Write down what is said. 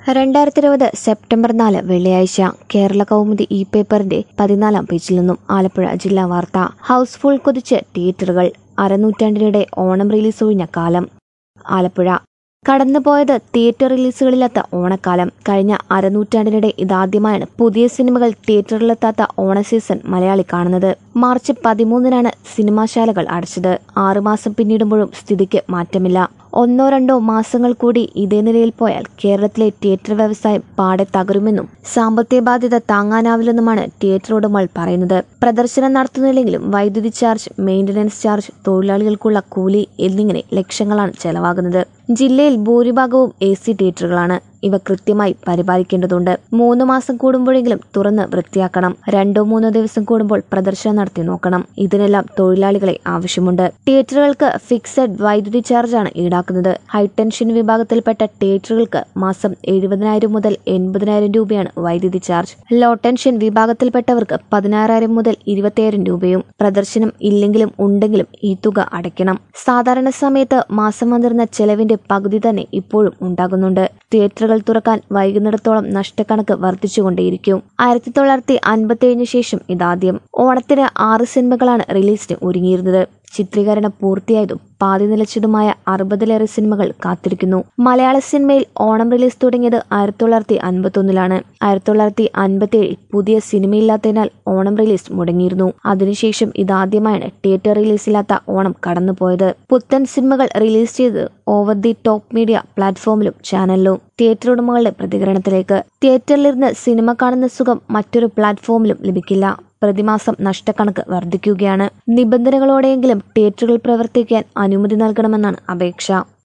രണ്ടായിരത്തി ഇരുപത് സെപ്റ്റംബർ നാല് വെള്ളിയാഴ്ച കേരള കൗമുദി ഇ പേപ്പറിന്റെ പതിനാലാം പേജിൽ നിന്നും ആലപ്പുഴ ജില്ലാ വാർത്ത ഹൗസ്ഫുൾ കുതിച്ച് തിയേറ്ററുകൾ അരനൂറ്റാണ്ടിനിടെ ഓണം റിലീസ് ഒഴിഞ്ഞ കാലം ആലപ്പുഴ കടന്നുപോയത് തിയേറ്റർ റിലീസുകളില്ലാത്ത ഓണക്കാലം കഴിഞ്ഞ അരനൂറ്റാണ്ടിനിടെ ഇതാദ്യമായാണ് പുതിയ സിനിമകൾ തിയേറ്ററിലെത്താത്ത ഓണ സീസൺ മലയാളി കാണുന്നത് മാർച്ച് പതിമൂന്നിനാണ് സിനിമാശാലകൾ അടച്ചത് ആറുമാസം പിന്നിടുമ്പോഴും സ്ഥിതിക്ക് മാറ്റമില്ല ഒന്നോ രണ്ടോ മാസങ്ങൾ കൂടി ഇതേ നിലയിൽ പോയാൽ കേരളത്തിലെ തിയേറ്റർ വ്യവസായം പാടെ തകരുമെന്നും സാമ്പത്തിക ബാധ്യത താങ്ങാനാവില്ലെന്നുമാണ് തിയേറ്റർ ഉടമകൾ പറയുന്നത് പ്രദർശനം നടത്തുന്നില്ലെങ്കിലും വൈദ്യുതി ചാർജ് മെയിന്റനൻസ് ചാർജ് തൊഴിലാളികൾക്കുള്ള കൂലി എന്നിങ്ങനെ ലക്ഷങ്ങളാണ് ചെലവാകുന്നത് ജില്ലയിൽ ഭൂരിഭാഗവും എ സി തിയേറ്ററുകളാണ് ഇവ കൃത്യമായി പരിപാലിക്കേണ്ടതുണ്ട് മൂന്ന് മാസം കൂടുമ്പോഴെങ്കിലും തുറന്ന് വൃത്തിയാക്കണം രണ്ടോ മൂന്നോ ദിവസം കൂടുമ്പോൾ പ്രദർശനം നടത്തി നോക്കണം ഇതിനെല്ലാം തൊഴിലാളികളെ ആവശ്യമുണ്ട് തിയേറ്ററുകൾക്ക് ഫിക്സഡ് വൈദ്യുതി ചാർജാണ് ഈടാക്കുന്നത് ഹൈടെൻഷൻ വിഭാഗത്തിൽപ്പെട്ട തിയേറ്ററുകൾക്ക് മാസം എഴുപതിനായിരം മുതൽ എൺപതിനായിരം രൂപയാണ് വൈദ്യുതി ചാർജ് ലോ ടെൻഷൻ വിഭാഗത്തിൽപ്പെട്ടവർക്ക് പതിനാറായിരം മുതൽ ഇരുപത്തിയായിരം രൂപയും പ്രദർശനം ഇല്ലെങ്കിലും ഉണ്ടെങ്കിലും ഈ തുക അടയ്ക്കണം സാധാരണ സമയത്ത് മാസം വന്നിരുന്ന ചെലവിന്റെ പകുതി തന്നെ ഇപ്പോഴും ഉണ്ടാകുന്നുണ്ട് തിയേറ്ററുകൾ തുറക്കാൻ വൈകുന്നിടത്തോളം നഷ്ടക്കണക്ക് വർദ്ധിച്ചുകൊണ്ടേയിരിക്കും ആയിരത്തി തൊള്ളായിരത്തി അൻപത്തിയേഴിന് ശേഷം ഇതാദ്യം ഓണത്തിന് ആറ് സിനിമകളാണ് റിലീസിന് ഒരുങ്ങിയിരുന്നത് ചിത്രീകരണം പൂർത്തിയായതും പാതി നിലച്ചതുമായ അറുപതിലേറെ സിനിമകൾ കാത്തിരിക്കുന്നു മലയാള സിനിമയിൽ ഓണം റിലീസ് തുടങ്ങിയത് ആയിരത്തി തൊള്ളായിരത്തി അൻപത്തൊന്നിലാണ് ആയിരത്തി തൊള്ളായിരത്തി അൻപത്തിയേഴിൽ പുതിയ സിനിമയില്ലാത്തതിനാൽ ഓണം റിലീസ് മുടങ്ങിയിരുന്നു അതിനുശേഷം ഇതാദ്യമായാണ് തിയേറ്റർ റിലീസില്ലാത്ത ഓണം കടന്നുപോയത് പുത്തൻ സിനിമകൾ റിലീസ് ചെയ്തത് ഓവർ ദി ടോപ്പ് മീഡിയ പ്ലാറ്റ്ഫോമിലും ചാനലിലും തിയേറ്റർ ഉടമകളുടെ പ്രതികരണത്തിലേക്ക് തിയേറ്ററിലിരുന്ന് സിനിമ കാണുന്ന സുഖം മറ്റൊരു പ്ലാറ്റ്ഫോമിലും ലഭിക്കില്ല പ്രതിമാസം നഷ്ടക്കണക്ക് വർദ്ധിക്കുകയാണ് നിബന്ധനകളോടെയെങ്കിലും തിയേറ്ററുകൾ പ്രവർത്തിക്കാൻ അനുമതി നൽകണമെന്നാണ് അപേക്ഷ